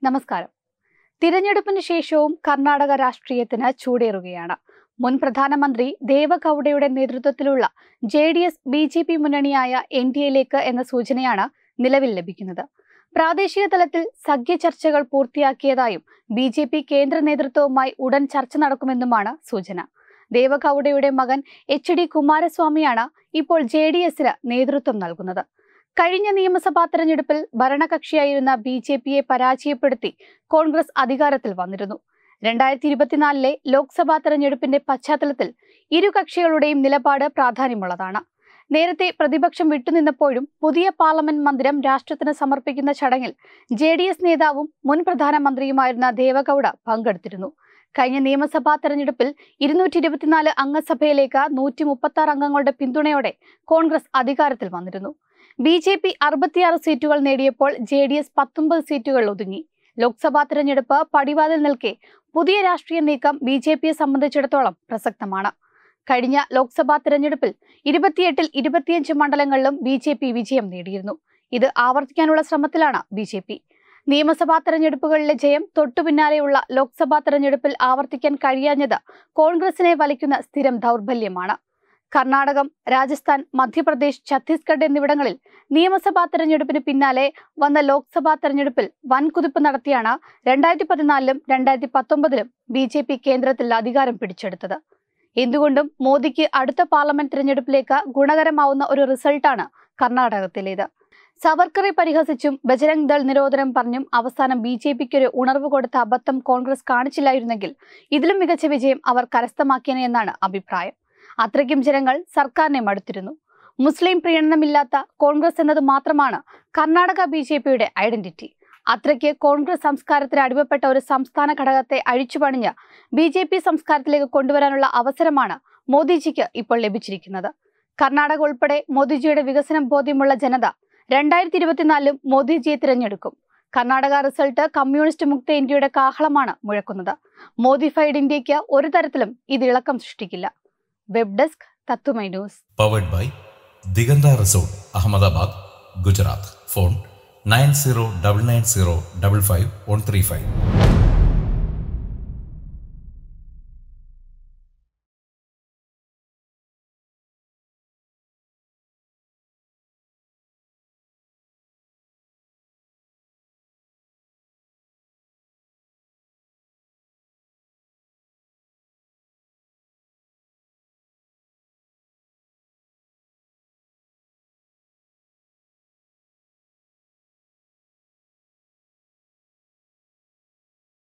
നമസ്കാരം തിരഞ്ഞെടുപ്പിന് ശേഷവും കർണാടക രാഷ്ട്രീയത്തിന് ചൂടേറുകയാണ് മുൻ പ്രധാനമന്ത്രി ദേവഗൌഡയുടെ നേതൃത്വത്തിലുള്ള J D S B J P മുന്നണിയായ എൻ ഡി എയിലേക്ക് എന്ന സൂചനയാണ് നിലവിൽ ലഭിക്കുന്നത് പ്രാദേശിക തലത്തിൽ സഖ്യ ചർച്ചകൾ പൂർത്തിയാക്കിയതായും ബി ജെ പി കേന്ദ്ര നേതൃത്വവുമായി ഉടൻ ചർച്ച നടക്കുമെന്നുമാണ് സൂചന ദേവഗൌഡയുടെ മകൻ എച്ച് ഡി കുമാരസ്വാമിയാണ് ഇപ്പോൾ ജെ ഡി എസിന് നേതൃത്വം നൽകുന്നത് കഴിഞ്ഞ നിയമസഭാ തെരഞ്ഞെടുപ്പിൽ ഭരണകക്ഷിയായിരുന്ന ബി ജെ പിയെ പരാജയപ്പെടുത്തി കോൺഗ്രസ് അധികാരത്തിൽ വന്നിരുന്നു രണ്ടായിരത്തി ഇരുപത്തിനാലിലെ ലോക്സഭാ തെരഞ്ഞെടുപ്പിന്റെ പശ്ചാത്തലത്തിൽ ഇരു കക്ഷികളുടെയും നിലപാട് പ്രാധാന്യമുള്ളതാണ് നേരത്തെ പ്രതിപക്ഷം വിട്ടുനിന്നപ്പോഴും പുതിയ പാർലമെന്റ് മന്ദിരം രാഷ്ട്രത്തിന് സമർപ്പിക്കുന്ന ചടങ്ങിൽ ജെ ഡി എസ് നേതാവും മുൻ പ്രധാനമന്ത്രിയുമായിരുന്ന ദേവഗൌഡ പങ്കെടുത്തിരുന്നു കഴിഞ്ഞ നിയമസഭാ തെരഞ്ഞെടുപ്പിൽ ഇരുന്നൂറ്റി ഇരുപത്തിനാല് അംഗസഭയിലേക്ക് നൂറ്റി മുപ്പത്തി ആറ് അംഗങ്ങളുടെ പിന്തുണയോടെ കോൺഗ്രസ് അധികാരത്തിൽ വന്നിരുന്നു ബി ജെ പി അറുപത്തിയാറ് സീറ്റുകൾ നേടിയപ്പോൾ ജെ ഡി എസ് പത്തൊമ്പത് സീറ്റുകൾ ഒതുങ്ങി ലോക്സഭാ തെരഞ്ഞെടുപ്പ് പടിവാതിൽ നിൽക്കെ പുതിയ രാഷ്ട്രീയ നീക്കം ബി ജെ പിയെ സംബന്ധിച്ചിടത്തോളം പ്രസക്തമാണ് കഴിഞ്ഞ ലോക്സഭാ തെരഞ്ഞെടുപ്പിൽ ഇരുപത്തിയെട്ടിൽ ഇരുപത്തിയഞ്ച് മണ്ഡലങ്ങളിലും ബി ജെ പി വിജയം നേടിയിരുന്നു ഇത് ആവർത്തിക്കാനുള്ള ശ്രമത്തിലാണ് ബി ജെ പി നിയമസഭാ തെരഞ്ഞെടുപ്പുകളിലെ ജയം തൊട്ടുപിന്നാലെയുള്ള ലോക്സഭാ തെരഞ്ഞെടുപ്പിൽ ആവർത്തിക്കാൻ കഴിയാഞ്ഞത് കോൺഗ്രസിനെ വലിക്കുന്ന സ്ഥിരം ദൗർബല്യമാണ് കർണാടകം രാജസ്ഥാൻ മധ്യപ്രദേശ് ഛത്തീസ്ഗഡ് എന്നിവിടങ്ങളിൽ നിയമസഭാ തെരഞ്ഞെടുപ്പിന് പിന്നാലെ വന്ന ലോക്സഭാ തെരഞ്ഞെടുപ്പിൽ വൻ കുതിപ്പ് നടത്തിയാണ് രണ്ടായിരത്തി പതിനാലിലും രണ്ടായിരത്തി പത്തൊമ്പതിലും ബി ജെ പി കേന്ദ്രത്തിൽ അധികാരം പിടിച്ചെടുത്തത് എന്തുകൊണ്ടും മോദിക്ക് അടുത്ത പാർലമെന്റ് തിരഞ്ഞെടുപ്പിലേക്ക് ഗുണകരമാവുന്ന ഒരു റിസൾട്ടാണ് കർണാടകത്തിലേത് സവർക്കറെ പരിഹസിച്ചും ബജരംഗ് ദൾ നിരോധനം പറഞ്ഞും അവസാനം ബി ജെ പിക്ക് ഒരു ഉണർവ് കൊടുത്ത അബദ്ധം കോൺഗ്രസ് കാണിച്ചില്ലായിരുന്നെങ്കിൽ ഇതിലും മികച്ച വിജയം അവർ കരസ്ഥമാക്കിയേനെ എന്നാണ് അഭിപ്രായം അത്രയ്ക്കും ജനങ്ങൾ സർക്കാരിനെ മടുത്തിരുന്നു മുസ്ലിം പ്രീണനമില്ലാത്ത കോൺഗ്രസ് എന്നത് മാത്രമാണ് കർണാടക ബി ജെ പിയുടെ ഐഡന്റിറ്റി അത്രയ്ക്ക് കോൺഗ്രസ് സംസ്കാരത്തിന് അടിമപ്പെട്ട ഒരു സംസ്ഥാന ഘടകത്തെ അഴിച്ചുപണിഞ്ഞ് ബി ജെ പി സംസ്കാരത്തിലേക്ക് കൊണ്ടുവരാനുള്ള അവസരമാണ് മോദിജിക്ക് ഇപ്പോൾ ലഭിച്ചിരിക്കുന്നത് കർണാടക ഉൾപ്പെടെ മോദിജിയുടെ വികസനം ബോധ്യമുള്ള ജനത രണ്ടായിരത്തി ഇരുപത്തിനാലിലും മോദിജിയെ തിരഞ്ഞെടുക്കും കർണാടക റിസൾട്ട് കമ്മ്യൂണിസ്റ്റ് മുക്ത ഇന്ത്യയുടെ കാഹളമാണ് മുഴക്കുന്നത് മോദിഫൈഡ് ഇന്ത്യക്ക് ഒരു തരത്തിലും ഇത് ഇളക്കം സൃഷ്ടിക്കില്ല വെബ് ഡെസ്ക് തത്തുമൈ news powered by Diganta resort Ahmedabad Gujarat phone nine zero double nine zero double five one three five